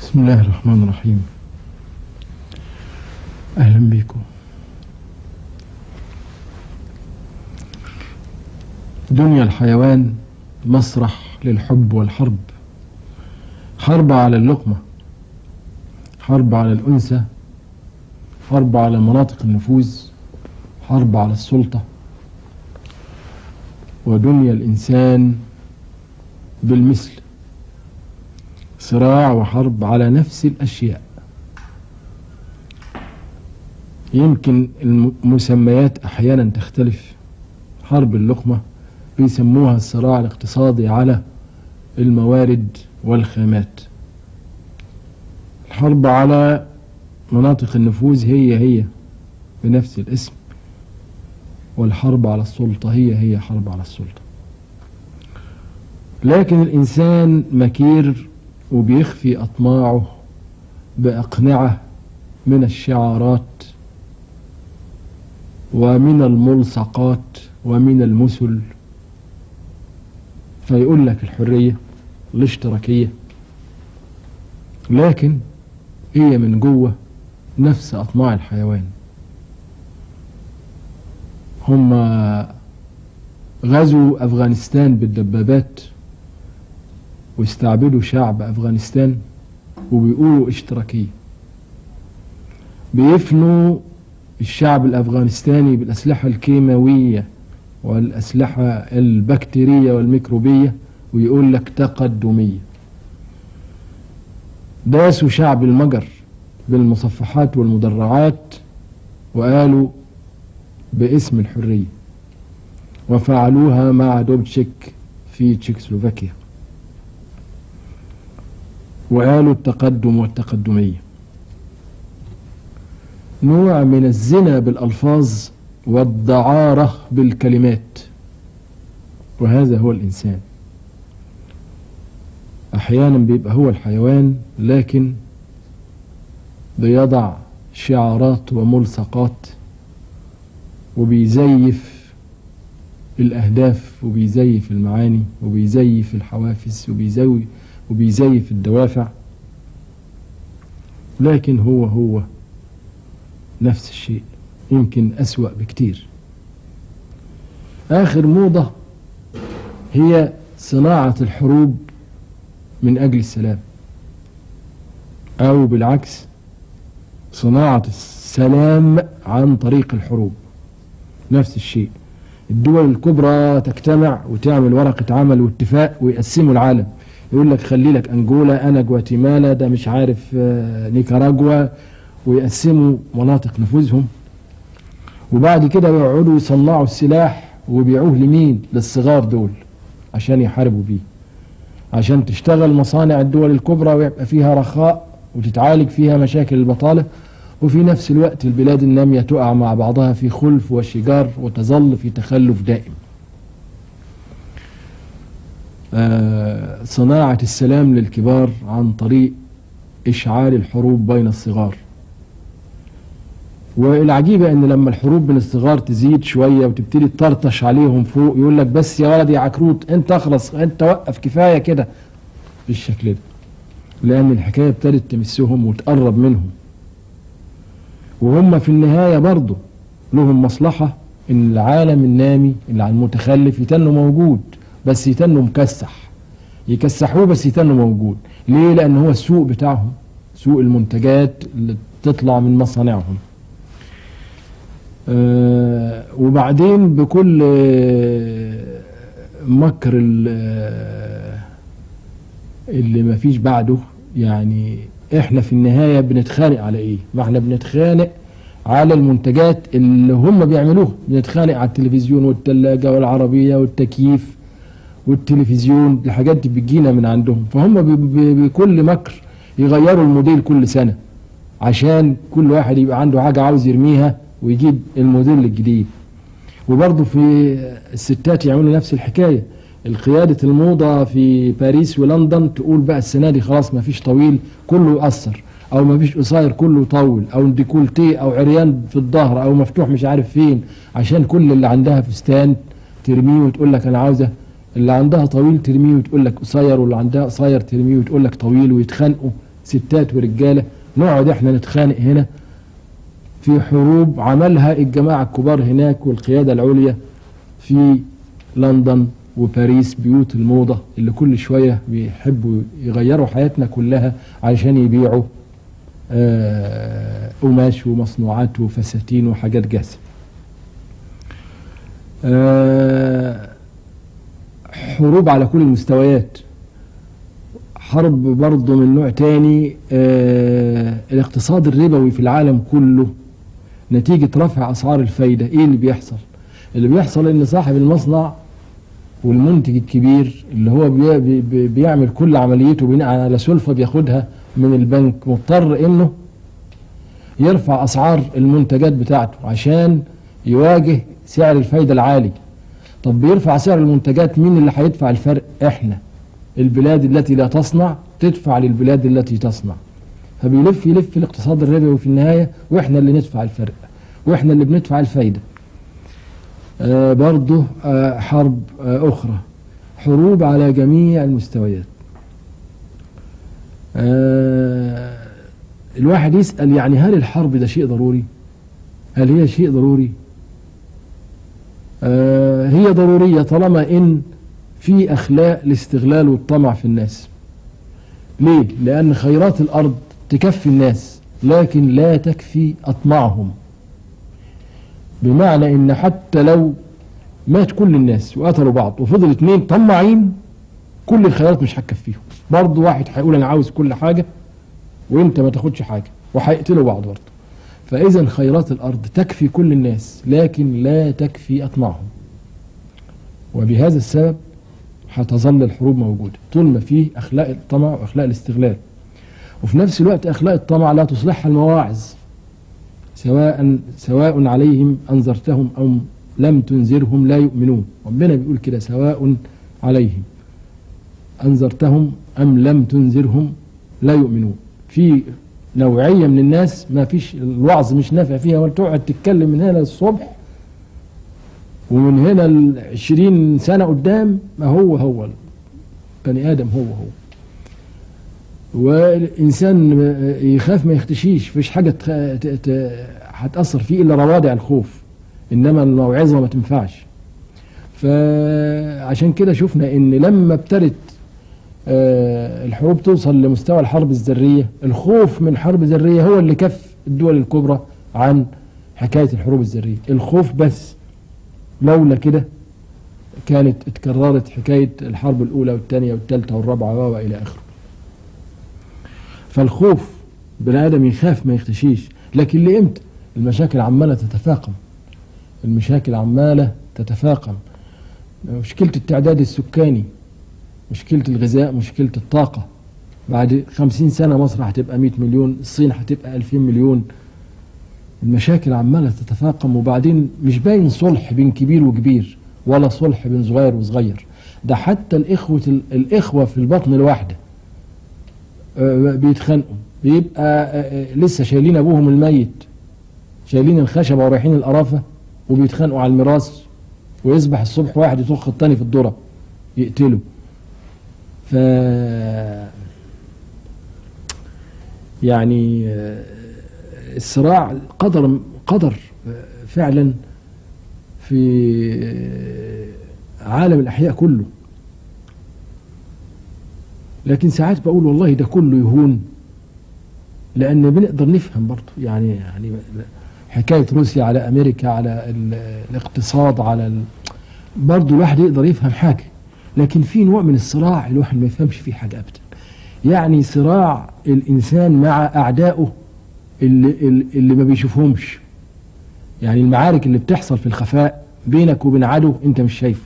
بسم الله الرحمن الرحيم أهلا بكم دنيا الحيوان مسرح للحب والحرب حرب على اللقمة حرب على الأنثى حرب على مناطق النفوذ حرب على السلطة ودنيا الإنسان بالمثل صراع وحرب على نفس الأشياء يمكن المسميات أحيانا تختلف حرب اللقمة بيسموها الصراع الاقتصادي على الموارد والخامات الحرب على مناطق النفوذ هي هي بنفس الاسم والحرب على السلطة هي هي حرب على السلطة لكن الإنسان مكير وبيخفي أطماعه بأقنعة من الشعارات ومن الملصقات ومن المثل فيقول لك الحرية الاشتراكية لكن هي من جوه نفس أطماع الحيوان هم غزوا أفغانستان بالدبابات واستعبدوا شعب أفغانستان وبيقولوا اشتراكية بيفنوا الشعب الأفغانستاني بالأسلحة الكيماوية والأسلحة البكتيرية والميكروبية ويقول لك تقدمية داسوا شعب المجر بالمصفحات والمدرعات وقالوا باسم الحرية وفعلوها مع دوبتشيك في تشيكسلوفاكيا وقالوا التقدم والتقدمية نوع من الزنا بالألفاظ والدعارة بالكلمات وهذا هو الإنسان أحيانا بيبقى هو الحيوان لكن بيضع شعارات وملصقات وبيزيف الأهداف وبيزيف المعاني وبيزيف الحوافز وبيزوي وبيزيف الدوافع لكن هو هو نفس الشيء يمكن أسوأ بكتير آخر موضة هي صناعة الحروب من أجل السلام أو بالعكس صناعة السلام عن طريق الحروب نفس الشيء الدول الكبرى تجتمع وتعمل ورقة عمل واتفاق ويقسموا العالم يقول لك خلي لك أنجولا أنا جواتيمالا ده مش عارف نيكاراجوا ويقسموا مناطق نفوذهم وبعد كده يقعدوا يصنعوا السلاح ويبيعوه لمين للصغار دول عشان يحاربوا بيه عشان تشتغل مصانع الدول الكبرى ويبقى فيها رخاء وتتعالج فيها مشاكل البطالة وفي نفس الوقت البلاد النامية تقع مع بعضها في خلف وشجار وتظل في تخلف دائم آه صناعة السلام للكبار عن طريق إشعال الحروب بين الصغار والعجيبة ان لما الحروب بين الصغار تزيد شوية وتبتدي تطرطش عليهم فوق يقول لك بس يا ولد يا عكروت انت اخلص انت وقف كفاية كده بالشكل ده لان الحكاية ابتدت تمسهم وتقرب منهم وهم في النهاية برضه لهم مصلحة ان العالم النامي اللي على المتخلف يتنه موجود بس يتنه مكسح يكسحوه بس يتنه موجود ليه لان هو السوق بتاعهم سوق المنتجات اللي تطلع من مصانعهم آه وبعدين بكل آه مكر آه اللي ما فيش بعده يعني احنا في النهاية بنتخانق على ايه ما احنا بنتخانق على المنتجات اللي هم بيعملوها بنتخانق على التلفزيون والتلاجة والعربية والتكييف والتلفزيون الحاجات دي بتجينا من عندهم فهم بكل مكر يغيروا الموديل كل سنة عشان كل واحد يبقى عنده حاجة عاوز يرميها ويجيب الموديل الجديد وبرضه في الستات يعملوا نفس الحكاية القيادة الموضة في باريس ولندن تقول بقى السنة دي خلاص ما فيش طويل كله يقصر او ما فيش قصير كله يطول او ديكولتيه او عريان في الظهر او مفتوح مش عارف فين عشان كل اللي عندها فستان ترميه وتقول لك انا عاوزه اللي عندها طويل ترميه وتقول لك قصير واللي عندها قصير ترميه وتقول لك طويل ويتخانقوا ستات ورجاله نقعد احنا نتخانق هنا في حروب عملها الجماعه الكبار هناك والقياده العليا في لندن وباريس بيوت الموضه اللي كل شويه بيحبوا يغيروا حياتنا كلها علشان يبيعوا آه، قماش ومصنوعات وفساتين وحاجات جاهزه. آه، حروب على كل المستويات حرب برضه من نوع تاني آه، الاقتصاد الربوي في العالم كله نتيجة رفع أسعار الفايدة إيه اللي بيحصل اللي بيحصل إن صاحب المصنع والمنتج الكبير اللي هو بي بي بي بيعمل كل عمليته بناء على سلفة بياخدها من البنك مضطر إنه يرفع أسعار المنتجات بتاعته عشان يواجه سعر الفايدة العالي طب بيرفع سعر المنتجات مين اللي هيدفع الفرق احنا البلاد التي لا تصنع تدفع للبلاد التي تصنع فبيلف يلف الاقتصاد الربوي في النهاية واحنا اللي ندفع الفرق واحنا اللي بندفع الفايدة آه برضه آه حرب آه أخرى حروب على جميع المستويات آه الواحد يسأل يعني هل الحرب ده شيء ضروري هل هي شيء ضروري آه هي ضرورية طالما إن في أخلاق الاستغلال والطمع في الناس ليه؟ لأن خيرات الأرض تكفي الناس لكن لا تكفي أطماعهم بمعنى إن حتى لو مات كل الناس وقتلوا بعض وفضل اتنين طماعين كل الخيرات مش هتكفيهم برضه واحد هيقول أنا عاوز كل حاجة وأنت ما تاخدش حاجة وهيقتلوا بعض برضه فإذا خيرات الأرض تكفي كل الناس لكن لا تكفي أطماعهم وبهذا السبب هتظل الحروب موجودة طول ما فيه أخلاق الطمع وأخلاق الاستغلال وفي نفس الوقت أخلاق الطمع لا تصلحها المواعظ سواء سواء عليهم أنذرتهم أو لم تنذرهم لا يؤمنون ربنا بيقول كده سواء عليهم أنذرتهم أم لم تنذرهم لا يؤمنون في نوعية من الناس ما فيش الوعظ مش نافع فيها ولا تقعد تتكلم من هنا للصبح ومن هنا العشرين سنة قدام ما هو هو بني آدم هو هو والإنسان يخاف ما يختشيش فيش حاجة هتأثر فيه إلا روادع الخوف إنما الموعظة ما تنفعش فعشان كده شفنا إن لما ابتدت الحروب توصل لمستوى الحرب الذرية الخوف من حرب ذرية هو اللي كف الدول الكبرى عن حكاية الحروب الذرية الخوف بس لولا كده كانت اتكررت حكاية الحرب الأولى والثانية والثالثة والرابعة وإلى آخره فالخوف بني آدم يخاف ما يختشيش لكن لإمتى المشاكل عمالة تتفاقم المشاكل عمالة تتفاقم مشكلة التعداد السكاني مشكلة الغذاء مشكلة الطاقة بعد خمسين سنة مصر هتبقى 100 مليون الصين هتبقى 2000 مليون المشاكل عمالة تتفاقم وبعدين مش باين صلح بين كبير وكبير ولا صلح بين صغير وصغير ده حتى الإخوة الإخوة في البطن الواحدة بيتخانقوا بيبقى لسه شايلين أبوهم الميت شايلين الخشبة ورايحين القرافة وبيتخانقوا على الميراث ويصبح الصبح واحد يطخ التاني في الذرة يقتله ف يعني الصراع قدر قدر فعلا في عالم الأحياء كله لكن ساعات بقول والله ده كله يهون لأن بنقدر نفهم برضه يعني يعني حكاية روسيا على أمريكا على الاقتصاد على ال... برضه الواحد يقدر يفهم حاجة لكن في نوع من الصراع الواحد ما يفهمش فيه حاجة أبدا يعني صراع الإنسان مع أعدائه اللي, اللي ما بيشوفهمش يعني المعارك اللي بتحصل في الخفاء بينك وبين عدو انت مش شايفه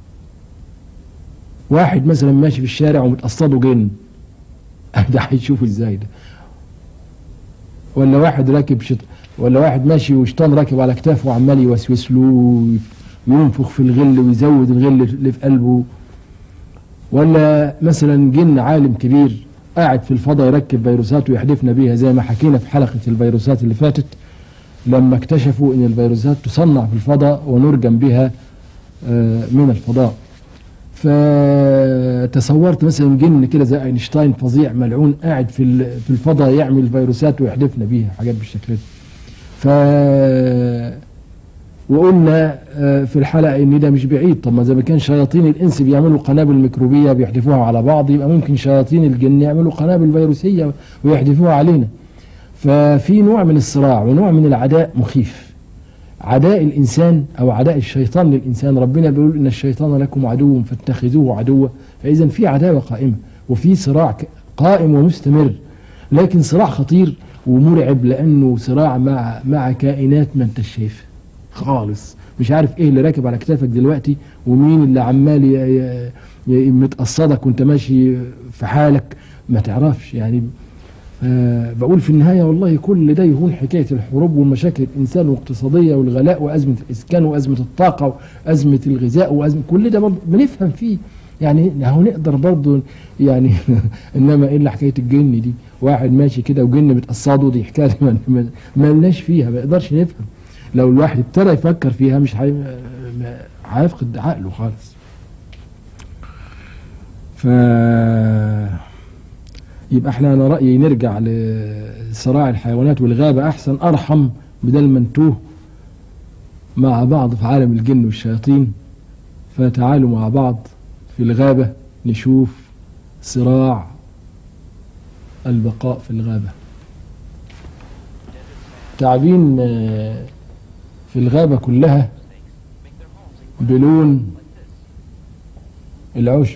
واحد مثلا ماشي في الشارع ومتقصده جن ده هيشوفه ازاي ده ولا واحد راكب شط ولا واحد ماشي وشيطان راكب على كتافه وعمال يوسوس له وينفخ في الغل ويزود الغل اللي في قلبه ولا مثلا جن عالم كبير قاعد في الفضاء يركب فيروسات ويحدفنا بيها زي ما حكينا في حلقة الفيروسات اللي فاتت لما اكتشفوا ان الفيروسات تصنع في الفضاء ونرجم بها من الفضاء فتصورت مثلا جن كده زي اينشتاين فظيع ملعون قاعد في ال- في الفضاء يعمل فيروسات ويحدفنا بيها حاجات بالشكل ده ف وقلنا آه، في الحلقه ان ده مش بعيد طب ما اذا ما كان شياطين الانس بيعملوا قنابل ميكروبيه بيحدفوها على بعض يبقى ممكن شياطين الجن يعملوا قنابل فيروسيه ويحدفوها علينا ففي نوع من الصراع ونوع من العداء مخيف عداء الانسان او عداء الشيطان للانسان ربنا بيقول ان الشيطان لكم عدو فاتخذوه عدوا فاذا في عداوه قائمه وفي صراع ك- قائم ومستمر لكن صراع خطير ومرعب لانه صراع مع مع كائنات ما انت شايفها خالص مش عارف ايه اللي راكب على كتافك دلوقتي ومين اللي عمال ي- ي- ي- متقصدك وانت ماشي في حالك ما تعرفش يعني آه، بقول في النهاية والله كل ده يهون حكاية الحروب والمشاكل الإنسان والاقتصادية والغلاء وأزمة الإسكان وأزمة الطاقة وأزمة الغذاء وأزمة كل ده برضه بنفهم فيه يعني هو نقدر برضه يعني إنما إلا حكاية الجن دي واحد ماشي كده وجن متقصده دي حكاية ما- ما ما لناش فيها ما نقدرش نفهم لو الواحد ابتدى يفكر فيها مش هي- ما- هيفقد عقله خالص ف يبقى احنا انا رايي نرجع لصراع الحيوانات والغابه احسن ارحم بدل ما نتوه مع بعض في عالم الجن والشياطين فتعالوا مع بعض في الغابه نشوف صراع البقاء في الغابه تعبين آه، في الغابه كلها بلون العشب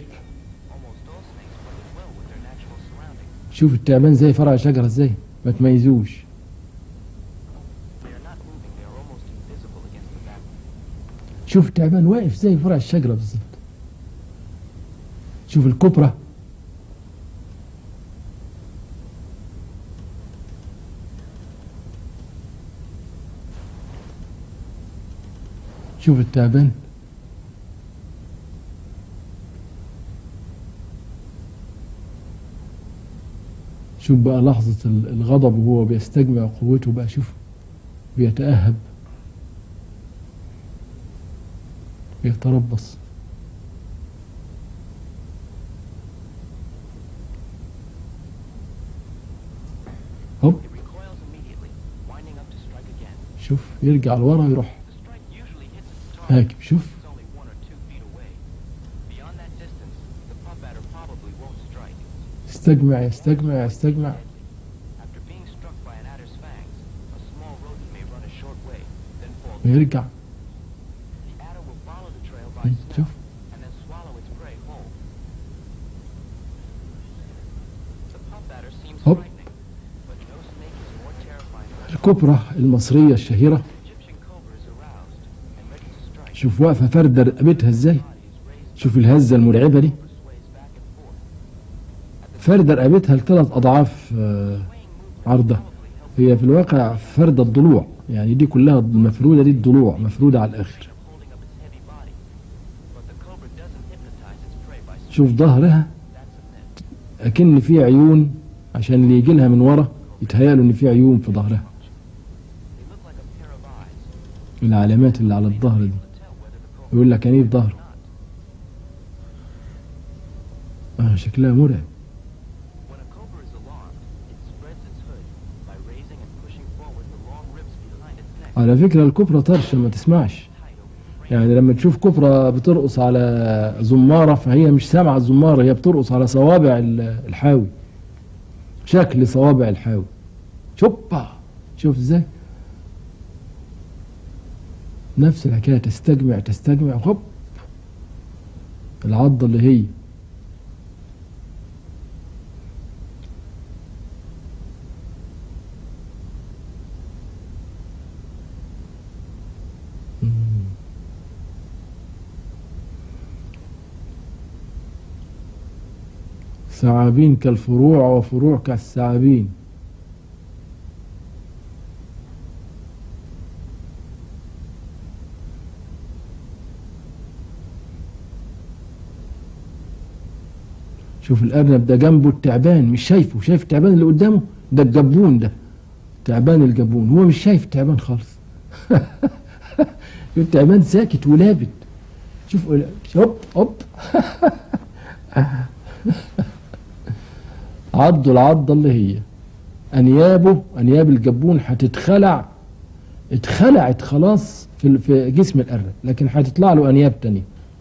شوف التعبان زي فرع شجرة ازاي ما تميزوش شوف التعبان واقف زي فرع الشجرة بالظبط شوف الكبرى شوف التعبان شوف بقى لحظة ال- الغضب وهو بيستجمع قوته بقى شوف بيتأهب بيتربص هوب It recoils immediately, winding up to strike again. شوف يرجع لورا يروح The strike usually hits its target, هاكب شوف which is only one or two feet away. Beyond that distance, the pup adder probably won't strike. يستجمع يستجمع يستجمع After being struck by an adder's fangs, a small rodent may run a short way, then fall. ويرجع The adder will follow the trail by مم، smell, شوف and then swallow its prey whole. The pup adder seems Hop. frightening, but no snake is more terrifying than الكبرى المصرية الشهيرة the Egyptian cobra is aroused and ready to strike. شوف واقفة فردة رقبتها ازاي Body is raised شوف الهزة المرعبة دي cobra sways back and forth. فردة رقبتها لثلاث أضعاف آه، عرضها هي في الواقع فردة الضلوع يعني دي كلها المفرودة دي الضلوع مفرودة على الآخر holding up its heavy body. But the cobra doesn't hypnotize its prey by شوف ظهرها that's a myth. أكن في عيون عشان اللي يجي لها من ورا يتهيأله إن في عيون في ظهرها They look like a pair of eyes. العلامات اللي على الظهر دي To tell whether the cobra يقول لك يعني في or ظهره not. آه شكلها مرعب When a cobra is alarmed, it spreads its hood by raising and pushing forward the long ribs behind its neck على فكرة الكبرى طرشة ما تسمعش tight over the frame. يعني لما تشوف كبرى بترقص على زمارة فهي مش سامعة الزمارة هي بترقص على صوابع ال- الحاوي شكل صوابع الحاوي شوبا شوف ازاي نفس الحكاية تستجمع تستجمع هوب العضة اللي هي مم. ثعابين كالفروع وفروع كالثعابين شوف الأرنب ده جنبه التعبان مش شايفه شايف التعبان اللي قدامه ده الجبون ده تعبان الجبون هو مش شايف التعبان خالص التعبان ساكت ولابد شوف هوب هوب عضوا العضة اللي هي أنيابه أنياب الجبون هتتخلع اتخلعت خلاص في في جسم الأرنب لكن هتطلع له أنياب تانية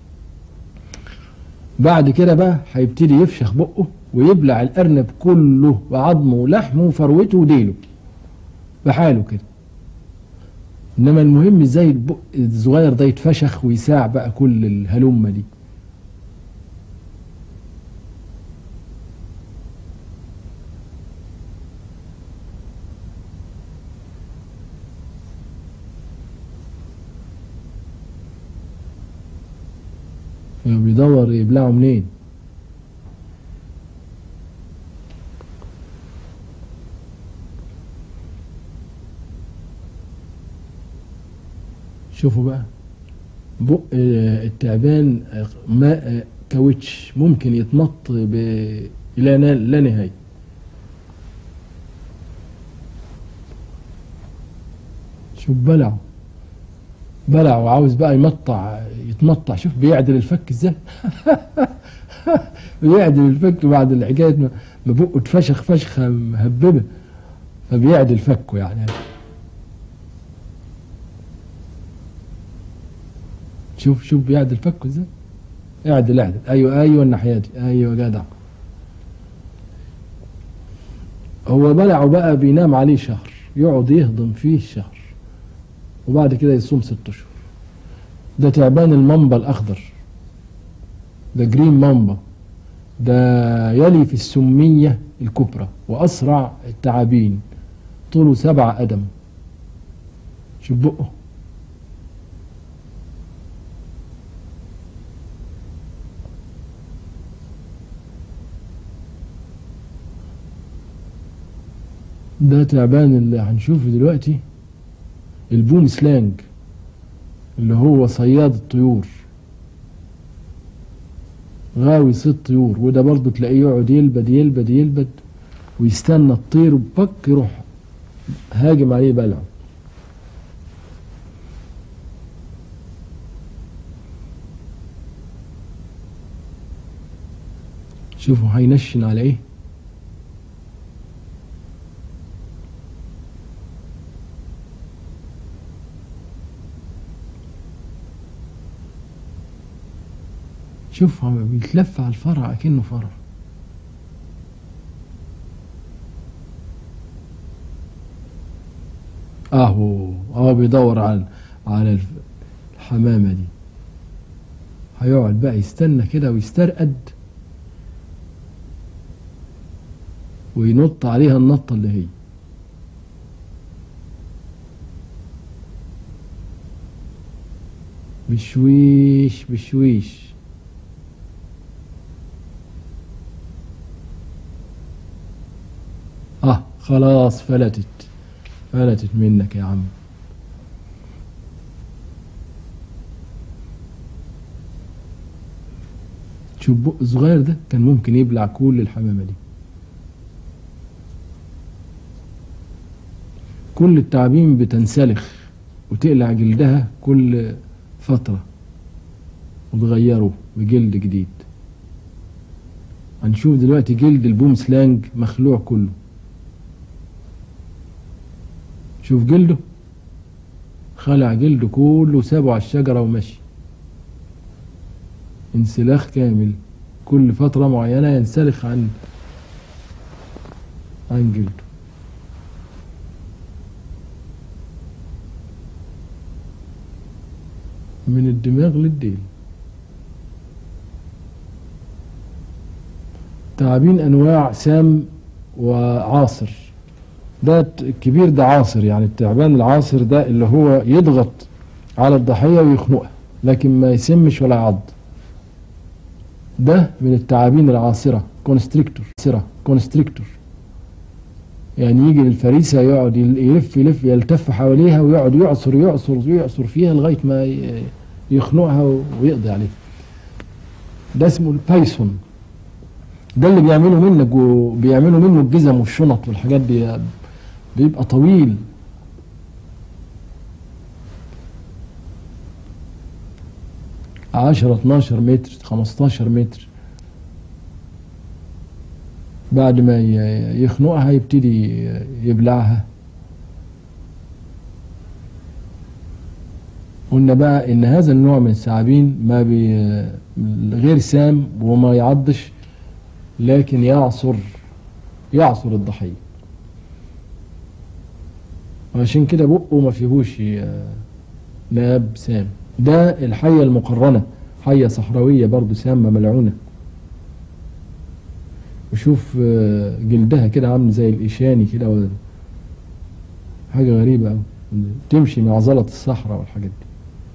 بعد كده بقى هيبتدي يفشخ بقه ويبلع الأرنب كله وعظمه ولحمه وفروته وديله بحاله كده انما المهم ازاي البق الصغير ده يتفشخ ويساع بقى كل الهلمه دي بيدور يبلعه منين شوفوا بقى بق آه، التعبان آه، ماء آه، كاوتش ممكن يتنط ب... الى نا- لا نهايه شوف بلعه بلع وعاوز بقى يمطع يتمطع شوف بيعدل الفك ازاي بيعدل الفك بعد الحكايه ما ما بقه اتفشخ فشخه مهببه فبيعدل فكه يعني شوف شوف بيعدل فكه ازاي اعدل اعدل ايوه ايوه الناحيه دي ايوه جدع هو بلعه بقى بينام عليه شهر يقعد يهضم فيه شهر وبعد كده يصوم ست اشهر ده تعبان المنبا الاخضر ده جرين مامبا ده يلي في السمية الكبرى وأسرع التعابين طوله سبع قدم شوف بقه ده تعبان اللي هنشوفه دلوقتي البوم سلانج اللي هو صياد الطيور غاوي صيد طيور وده برضه تلاقيه يقعد يلبد يلبد يلبد ويستنى الطير وبك يروح هاجم عليه بلعه شوفوا هينشن على ايه شوف هو بيتلف على الفرع اكنه فرع اهو اهو بيدور على على الف- الحمامه دي هيقعد بقى يستنى كده ويسترقد وينط عليها النطه اللي هي بشويش بشويش اه خلاص فلتت فلتت منك يا عم شوف بق صغير ده كان ممكن يبلع كل الحمامة دي كل التعابين بتنسلخ وتقلع جلدها كل فترة وتغيره بجلد جديد هنشوف دلوقتي جلد البوم سلانج مخلوع كله شوف جلده خلع جلده كله وسابه على الشجرة ومشي انسلاخ كامل كل فترة معينة ينسلخ عن عن جلده من الدماغ للديل تعابين انواع سام وعاصر ده الكبير ده عاصر يعني التعبان العاصر ده اللي هو يضغط على الضحية ويخنقها لكن ما يسمش ولا يعض ده من التعابين العاصرة كونستريكتور عاصرة كونستريكتور يعني يجي للفريسة يقعد يلف يلف يلتف حواليها ويقعد يعصر يعصر يعصر فيها لغاية ما ي- يخنقها ويقضي عليها ده اسمه البايثون ده اللي بيعملوا منه جو بيعملوا منه الجزم والشنط والحاجات دي بيبقى طويل 10 12 متر 15 متر بعد ما ي- يخنقها يبتدي يبلعها قلنا بقى ان هذا النوع من الثعابين ما بي غير سام وما يعضش لكن يعصر يعصر الضحيه وعشان كده بقه ما فيهوش آه، ناب سام ده الحية المقرنة حية صحراوية برضو سامة ملعونة وشوف آه، جلدها كده عامل زي الإيشاني كده و- حاجة غريبة أوي تمشي مع زلط الصحراء والحاجات دي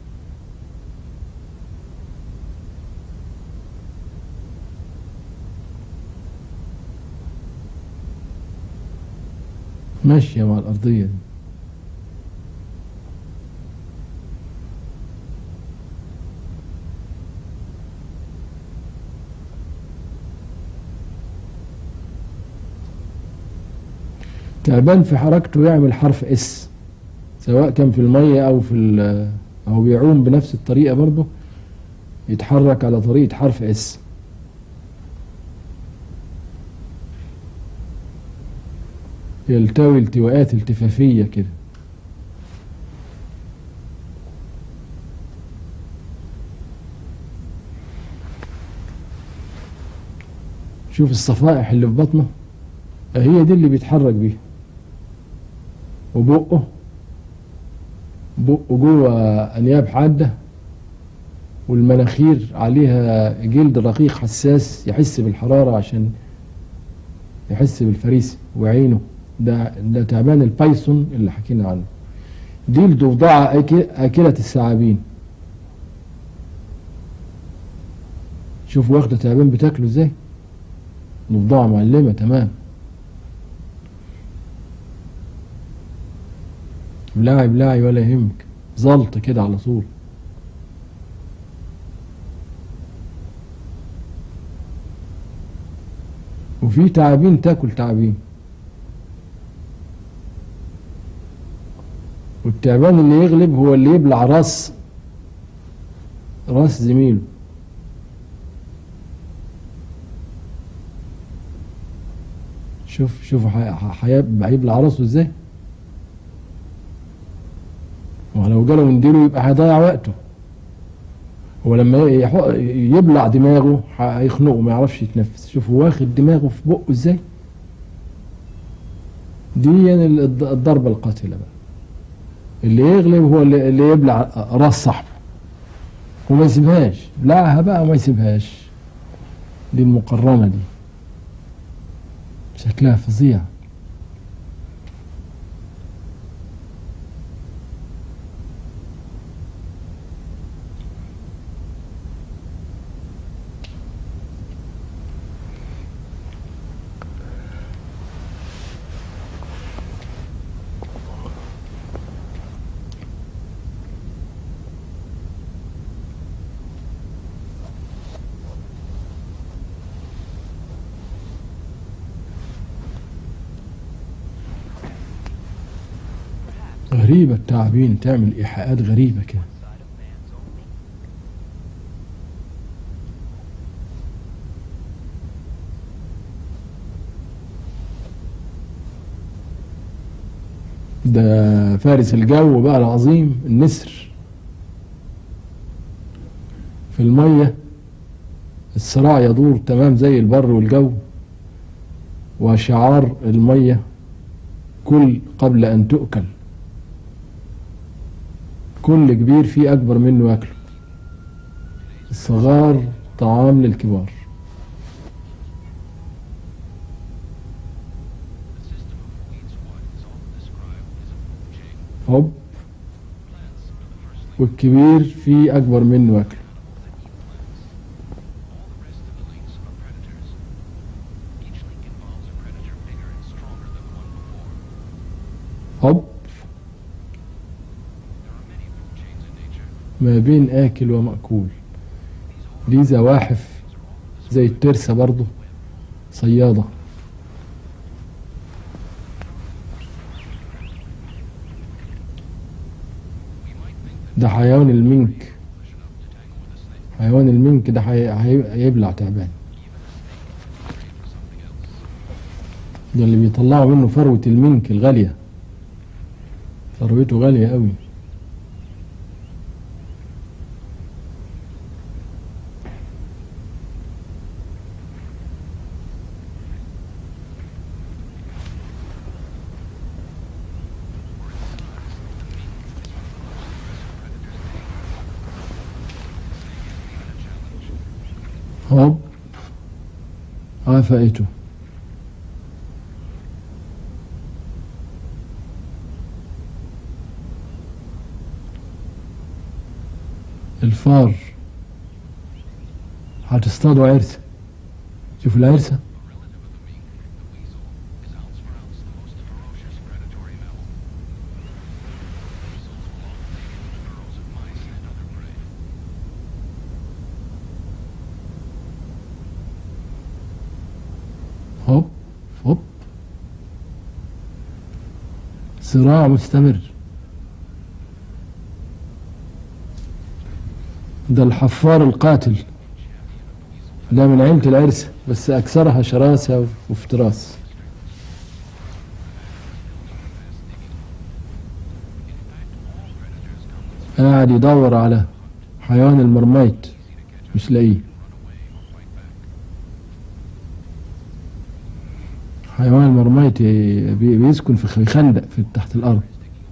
ماشية مع الأرضية دي تعبان في حركته يعمل حرف اس سواء كان في المية او في ال- او بيعوم بنفس الطريقة برضه يتحرك على طريقة حرف اس يلتوي التواءات التفافية كده شوف الصفائح اللي في بطنه هي دي اللي بيتحرك بيها وبقه بقه جوه انياب حاده والمناخير عليها جلد رقيق حساس يحس بالحراره عشان يحس بالفريسه وعينه ده ده تعبان البايثون اللي حكينا عنه دي الضفدعه آك- اكله الثعابين شوف واخده تعبان بتاكله ازاي ضفدعه معلمه تمام بلاعي بلاعي ولا يهمك زلط كده على طول وفي تعابين تاكل تعابين والتعبان اللي يغلب هو اللي يبلع راس راس زميله شوف شوف هيبلع راسه ازاي ولو جاله منديله يبقى هيضيع وقته هو لما يحق- يبلع دماغه هيخنقه ما يعرفش يتنفس شوف هو واخد دماغه في بقه ازاي دي يعني الض- الضربة القاتلة بقى اللي يغلب هو اللي اللي يبلع راس صاحبه وما يسيبهاش بلعها بقى وما يسيبهاش دي المقرنة دي شكلها فظيع غريبة التعابين تعمل إيحاءات غريبة كده side of man's only. ده فارس الجو بقى العظيم النسر في المية الصراع يدور تمام زي البر والجو وشعار المية كل قبل أن تؤكل كل كبير فيه أكبر منه ياكله الصغار طعام للكبار The system of weeds what is often described as a food chain. هوب Plants are the first link والكبير فيه أكبر منه ياكله animals that eat plants. All the rest of the links are predators. Each link involves a predator bigger and stronger than the one before. هوب There are many food chains in nature. ما بين آكل ومأكول دي زواحف زي الترسة برضه صيادة We might think that ده حيوان المنك foolish enough to tangle with a snake. حيوان المنك ده هي- هي- هيبلع تعبان ده اللي بيطلعوا منه فروة المنك الغالية ثروته غالية قوي هوب عفقته الفار هتصطادوا عرسة شوفوا العرسة هوب هوب صراع مستمر ده الحفار القاتل ده من عيلة العرسة بس أكثرها شراسة وافتراس قاعد يدور على حيوان المرميت مش لاقيه حيوان المرميت بي- بيسكن في خ- خندق في تحت الأرض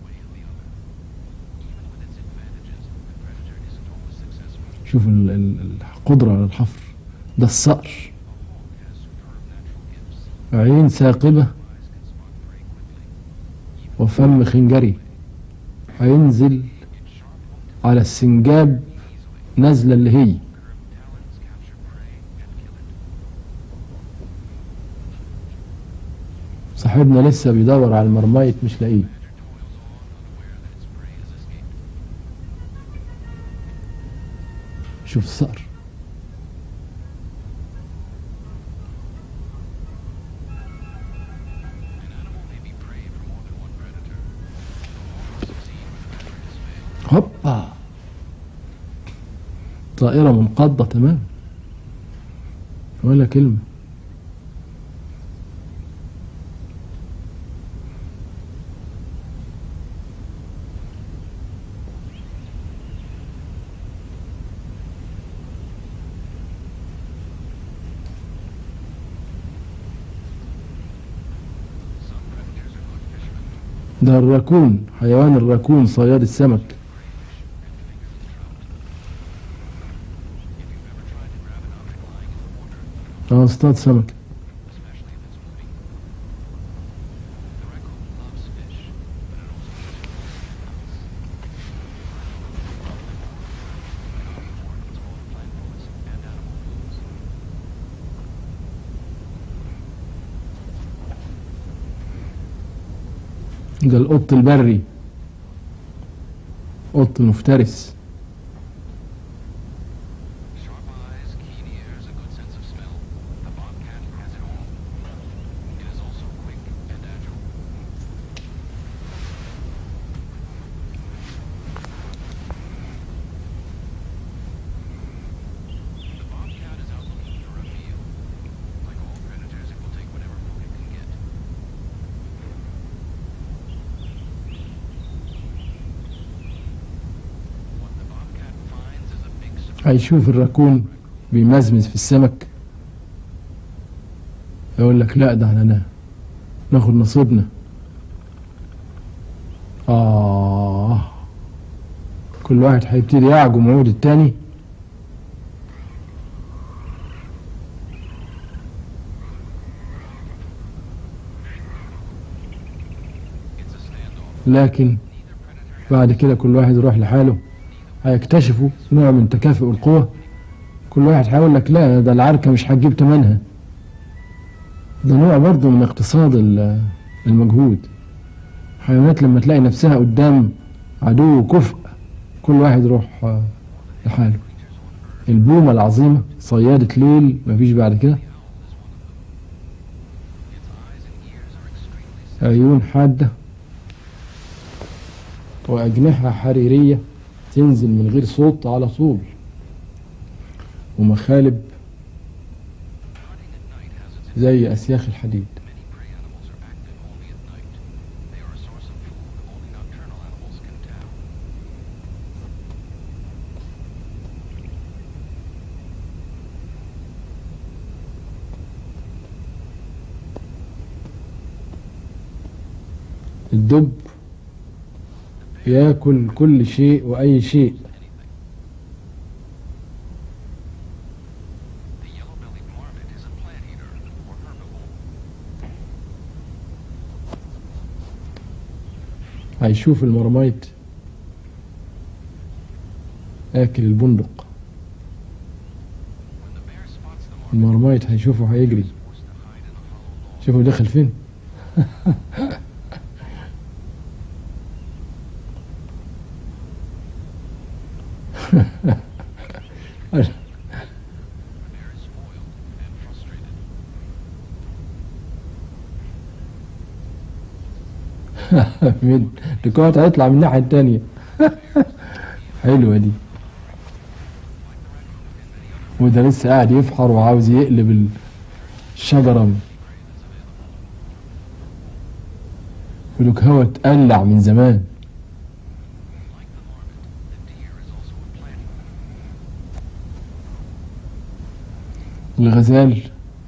شوف ال- ال- القدرة على الحفر ده الصقر عين ثاقبة وفم خنجري هينزل على السنجاب نزلة اللي هي صاحبنا لسه بيدور على المرميت مش لاقيه شوف الصقر هوبا طائرة منقضة تمام ولا كلمة ده الراكون حيوان الراكون صياد السمك اه اصطاد سمك ده القط البري قط مفترس Sharp eyes, keen ears, a good sense of smell. The bobcat has it all. It is also quick and agile. The bobcat is out looking for a meal. Like all predators, it will take whatever food it can get. What the bobcat finds is a big surprise. هيشوف الراكون بيمزمز في السمك يقول لك لا ده احنا نا- ناخد نصيبنا آه كل واحد هيبتدي يعجم عود التاني It's a standoff. لكن بعد كده كل واحد يروح لحاله هيكتشفوا نوع من تكافؤ القوى كل واحد هيقول لك لا ده العركة مش هتجيب تمنها ده نوع برضه من اقتصاد ال- المجهود حيوانات لما تلاقي نفسها قدام عدو كفء كل واحد يروح آه، لحاله البومة العظيمة صيادة ليل مفيش بعد كده عيون حادة وأجنحة حريرية تنزل من غير صوت على طول ومخالب Hunting at night has its زي أسياخ الحديد Many prey animals are active only at night. They are a source of food only nocturnal animals can tap. الدب ياكل كل شيء وأي شيء Anything. The yellow-bellied marmot is a plant eater or herbivore. هيشوف المرميت آكل البندق When the bear spots the marmot, المرميت هيشوفه هيجري it's forced to hide in a hollow log. شوفوا دخل فين The bear is spoiled and frustrated. من الكوات هيطلع من الناحية التانية حلوة دي وده لسه قاعد يفحر وعاوز يقلب الشجرة ولوك اتقلع من زمان Like the marmot, the deer is also a plant eater. الغزال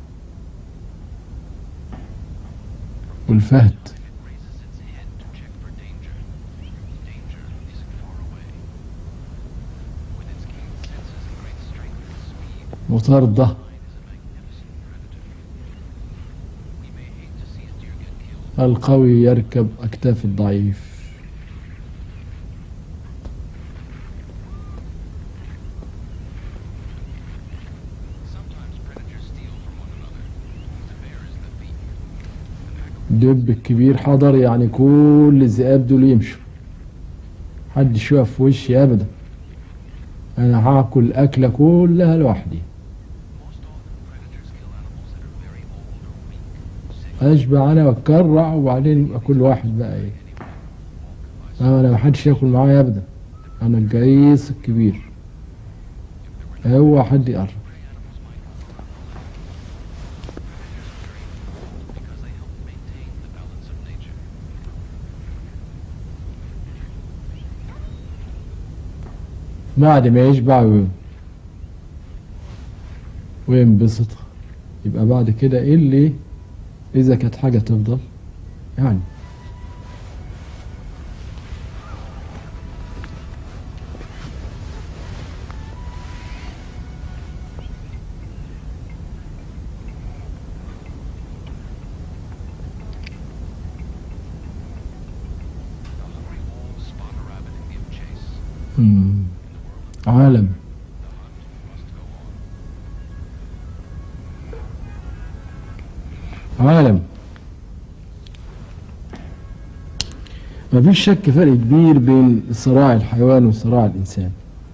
والفهد It raises its head to check for danger. Danger isn't far away. With its keen senses and great strength and speed, وطاردة lion is a magnificent predator. We may hate to see a deer get killed, القوي يركب أكتاف الضعيف Sometimes predators steal from one another. The bear is the thief. The pack of الدب الكبير حضر يعني كل الذئاب دول يمشوا محدش يقف في وشي أبدا أنا هاكل أكلة كلها لوحدي most often predators kill animals that are very old or weak, sick, أشبع أنا وأتكرع وبعدين يبقى كل واحد بقى إيه anyone who walk أنا محدش ياكل معايا أبدا أنا الجيس الكبير هو حد يقرب prey animals might Predators are very important because they help maintain the balance of nature. بعد ما يشبع و- وينبسط يبقى بعد كده ايه اللي اذا كانت حاجة تفضل يعني The hungry wolves spot a rabbit and give chase. مم. In the world, عالم the hunt must go on. عالم مفيش شك فرق كبير بين صراع الحيوان وصراع الإنسان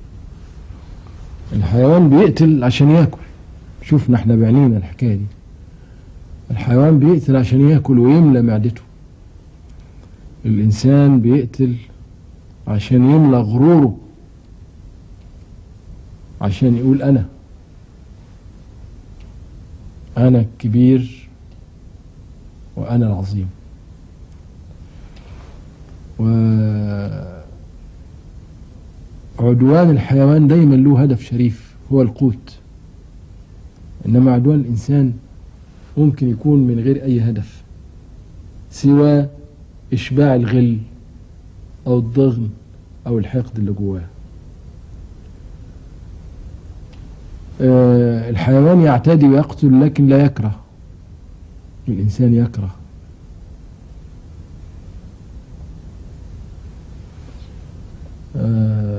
الحيوان بيقتل عشان ياكل شوفنا احنا بعينينا الحكاية دي الحيوان بيقتل عشان ياكل ويملى معدته الإنسان بيقتل عشان يملى غروره عشان يقول أنا أنا الكبير وأنا العظيم وعدوان الحيوان دايما له هدف شريف هو القوت إنما عدوان الإنسان ممكن يكون من غير أي هدف سوى إشباع الغل أو الضغن أو الحقد اللي جواه آه، الحيوان يعتدي ويقتل لكن لا يكره الإنسان يكره آه،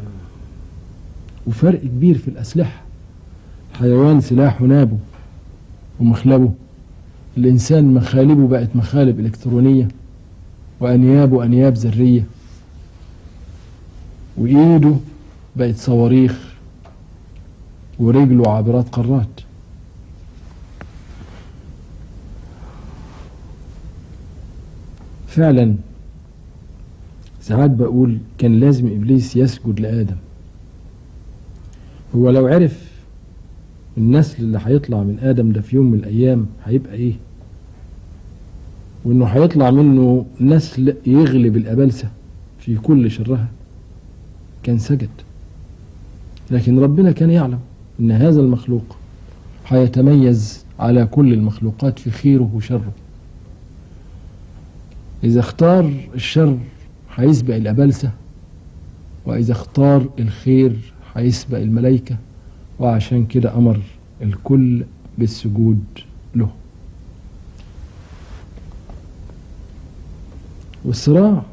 وفرق كبير في الأسلحة الحيوان سلاحه نابه ومخلبه الإنسان مخالبه بقت مخالب إلكترونية وأنيابه أنياب ذرية وإيده بقت صواريخ ورجله عابرات قارات فعلا ساعات بقول كان لازم إبليس يسجد لآدم هو لو عرف النسل اللي هيطلع من ادم ده في يوم من الايام هيبقى ايه وانه هيطلع منه نسل يغلب الابلسه في كل شرها كان سجد لكن ربنا كان يعلم ان هذا المخلوق هيتميز على كل المخلوقات في خيره وشره اذا اختار الشر هيسبق الابلسه واذا اختار الخير هيسبق الملائكه وعشان كده امر الكل بالسجود له والصراع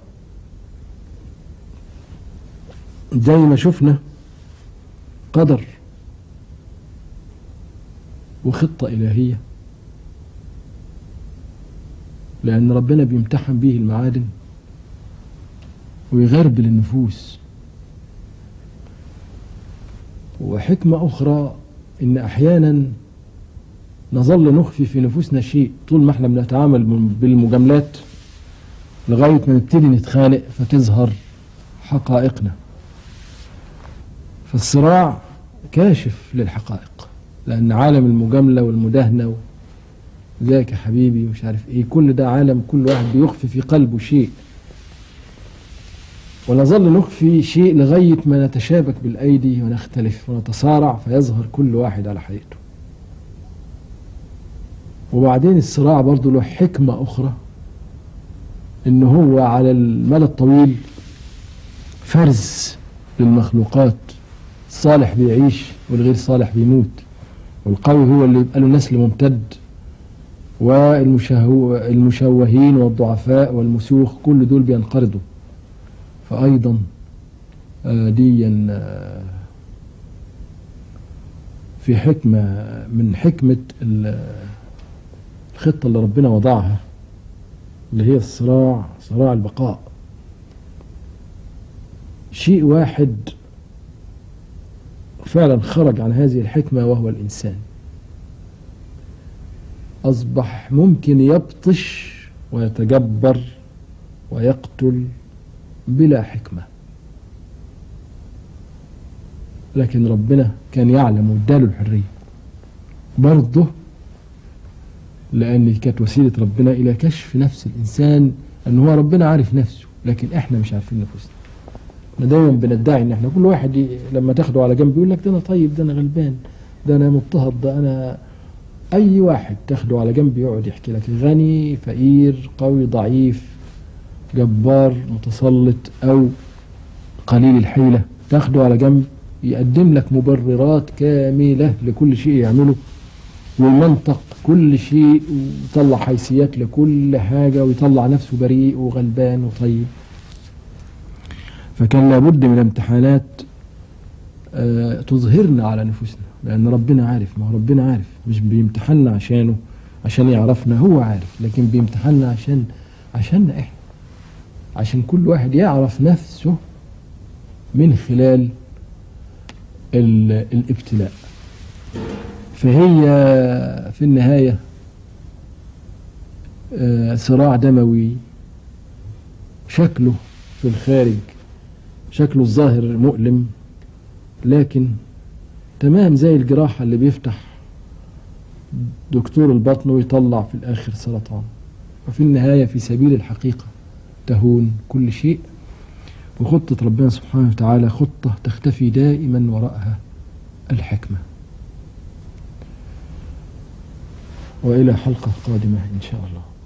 زي ما شفنا قدر وخطة إلهية لأن ربنا بيمتحن به المعادن ويغربل النفوس وحكمة أخرى إن أحيانا نظل نخفي في نفوسنا شيء طول ما احنا بنتعامل بالمجاملات لغاية ما نبتدي نتخانق فتظهر حقائقنا فالصراع كاشف للحقائق لأن عالم المجاملة والمداهنة ذاك يا حبيبي مش عارف ايه كل ده عالم كل واحد بيخفي في قلبه شيء ونظل نخفي شيء لغاية ما نتشابك بالأيدي ونختلف ونتصارع فيظهر كل واحد على حقيقته وبعدين الصراع برضه له حكمة أخرى إن هو على المدى الطويل فرز للمخلوقات الصالح بيعيش والغير صالح بيموت والقوي هو اللي يبقى له نسل ممتد والمشوهين والضعفاء والمسوخ كل دول بينقرضوا فأيضا آه، ديا آه، في حكمة من حكمة ال- الخطة اللي ربنا وضعها اللي هي الصراع صراع البقاء شيء واحد فعلا خرج عن هذه الحكمة وهو الإنسان أصبح ممكن يبطش ويتجبر ويقتل بلا حكمة لكن ربنا كان يعلم واداله الحرية برضه لأن دي كانت وسيلة ربنا إلى كشف نفس الإنسان أن هو ربنا عارف نفسه لكن إحنا مش عارفين نفوسنا احنا دايما بندعي ان احنا كل واحد ي- لما تاخده على جنب يقول لك ده انا طيب ده انا غلبان ده انا مضطهد ده انا اي واحد تاخده على جنب يقعد يحكي لك غني فقير قوي ضعيف جبار متسلط او قليل الحيلة تاخده على جنب يقدم لك مبررات كاملة لكل شيء يعمله ويمنطق كل شيء ويطلع حيثيات لكل حاجة ويطلع نفسه بريء وغلبان وطيب فكان لابد من امتحانات آه، تظهرنا على نفوسنا لأن ربنا عارف ما هو ربنا عارف مش بيمتحنا عشانه عشان يعرفنا هو عارف لكن بيمتحنا عشان عشاننا احنا عشان كل واحد يعرف نفسه من خلال ال- الابتلاء فهي في النهاية آه، صراع دموي شكله في الخارج شكله الظاهر مؤلم لكن تمام زي الجراحة اللي بيفتح دكتور البطن ويطلع في الآخر سرطان وفي النهاية في سبيل الحقيقة تهون كل شيء وخطة ربنا سبحانه وتعالى خطة تختفي دائما وراءها الحكمة وإلى حلقة قادمة إن شاء الله